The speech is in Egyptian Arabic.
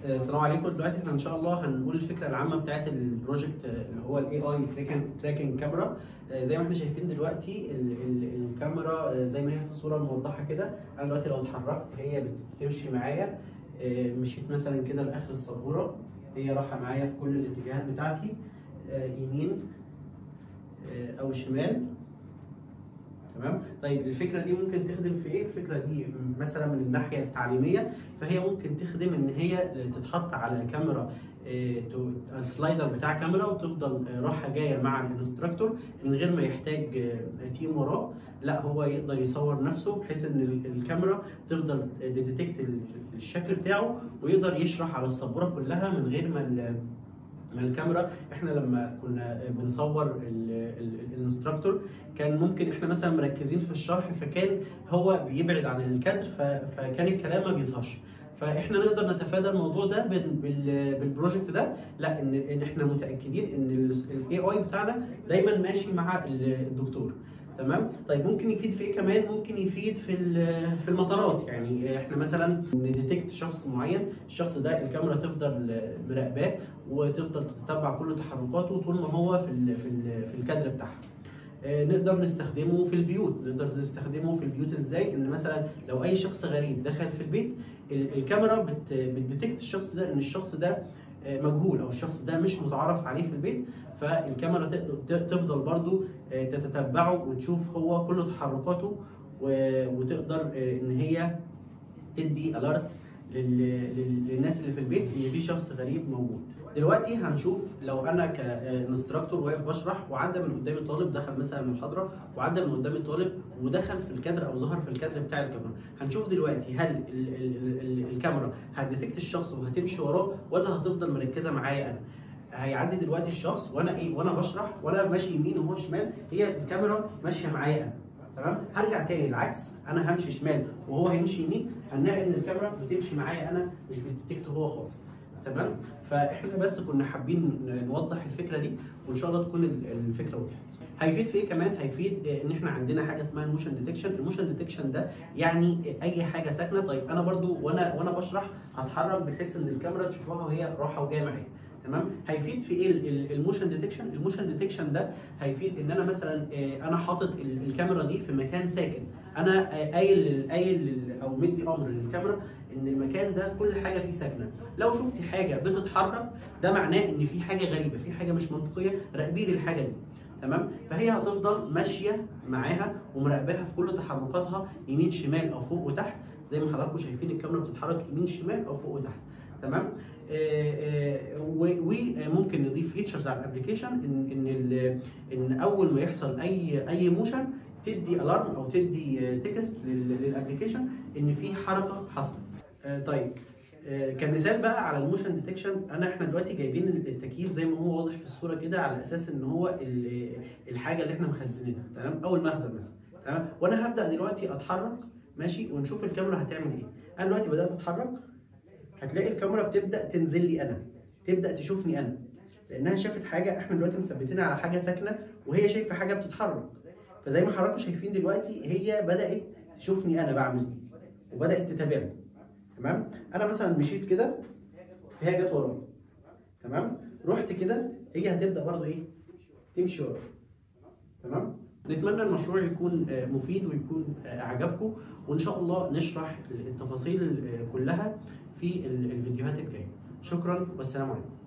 السلام عليكم دلوقتي احنا ان شاء الله هنقول الفكره العامه بتاعت البروجكت اللي هو الاي اي تراكنج كاميرا زي ما احنا شايفين دلوقتي ال ال الكاميرا زي ما هي في الصوره الموضحه كده انا دلوقتي لو اتحركت هي بتمشي معايا مشيت مثلا كده لاخر السبوره هي رايحه معايا في كل الاتجاهات بتاعتي يمين او شمال تمام طيب الفكره دي ممكن تخدم في ايه الفكره دي مثلا من الناحيه التعليميه فهي ممكن تخدم ان هي تتحط على كاميرا السلايدر بتاع كاميرا وتفضل رايحه جايه مع الانستراكتور من غير ما يحتاج تيم وراه لا هو يقدر يصور نفسه بحيث ان الكاميرا تفضل ديتكت الشكل بتاعه ويقدر يشرح على السبوره كلها من غير ما من الكاميرا احنا لما كنا بنصور الانستراكتور كان ممكن احنا مثلا مركزين في الشرح فكان هو بيبعد عن الكادر فكان الكلام ما بيظهرش فاحنا نقدر نتفادى الموضوع ده بالبروجكت ده لا ان ان احنا متاكدين ان الاي اي بتاعنا دايما ماشي مع الدكتور تمام طيب ممكن يفيد في ايه كمان ممكن يفيد في في المطارات يعني احنا مثلا نديتكت شخص معين الشخص ده الكاميرا تفضل مراقباه وتفضل تتبع كل تحركاته طول ما هو في ال في ال في الكادر بتاعها نقدر نستخدمه في البيوت نقدر نستخدمه في البيوت ازاي ان مثلا لو اي شخص غريب دخل في البيت الكاميرا بت بتديتكت الشخص ده ان الشخص ده مجهول او الشخص ده مش متعرف عليه في البيت فالكاميرا تقدر تفضل برضو تتتبعه وتشوف هو كل تحركاته وتقدر ان هي تدي الارت للناس اللي في البيت ان في شخص غريب موجود دلوقتي هنشوف لو انا كانستراكتور واقف بشرح وعدى من قدامي طالب دخل مثلا المحاضره وعدى من قدامي طالب ودخل في الكادر او ظهر في الكادر بتاع الكاميرا هنشوف دلوقتي هل ال ال ال الكاميرا هتديتكت الشخص وهتمشي وراه ولا هتفضل مركزه معايا انا هيعدي دلوقتي الشخص وانا ايه وانا بشرح وانا ماشي يمين وهو شمال هي الكاميرا ماشيه معايا انا تمام هرجع تاني العكس انا همشي شمال وهو هيمشي يمين هنلاقي ان الكاميرا بتمشي معايا انا مش بتديتكت هو خالص تمام فاحنا بس كنا حابين نوضح الفكره دي وان شاء الله تكون الفكره وضحت هيفيد في ايه كمان هيفيد ان احنا عندنا حاجه اسمها الموشن ديتكشن الموشن ديتكشن ده يعني اي حاجه ساكنه طيب انا برضو وانا وانا بشرح هتحرك بحيث ان الكاميرا تشوفها وهي رايحه وجايه معايا تمام هيفيد في ايه الموشن ديتكشن الموشن ديتكشن ده هيفيد ان انا مثلا انا حاطط الكاميرا دي في مكان ساكن انا قايل قايل او مدي امر للكاميرا ان المكان ده كل حاجه فيه ساكنه لو شفت حاجه بتتحرك ده معناه ان في حاجه غريبه في حاجه مش منطقيه راقبي لي الحاجه دي تمام فهي هتفضل ماشيه معاها ومراقباها في كل تحركاتها يمين شمال او فوق وتحت زي ما حضراتكم شايفين الكاميرا بتتحرك يمين شمال او فوق وتحت تمام وممكن نضيف فيتشرز على الابلكيشن ان ان ان اول ما يحصل اي اي موشن تدي الارم او تدي تكست للابلكيشن ان في حركه حصلت طيب كمثال بقى على الموشن ديتكشن انا احنا دلوقتي جايبين التكييف زي ما هو واضح في الصوره كده على اساس ان هو الحاجه اللي احنا مخزنينها تمام او المخزن مثلا تمام وانا هبدا دلوقتي اتحرك ماشي ونشوف الكاميرا هتعمل ايه انا دلوقتي بدات اتحرك هتلاقي الكاميرا بتبدا تنزل لي انا تبدا تشوفني انا لانها شافت حاجه احنا دلوقتي مثبتينها على حاجه ساكنه وهي شايفه حاجه بتتحرك فزي ما حضراتكم شايفين دلوقتي هي بدات تشوفني انا بعمل ايه وبدات تتابعني تمام انا مثلا مشيت كده فهي جت ورايا تمام رحت كده هي هتبدا برضو ايه تمشي ورايا تمام نتمنى المشروع يكون مفيد ويكون اعجبكم وان شاء الله نشرح التفاصيل كلها في الفيديوهات الجايه شكرا والسلام عليكم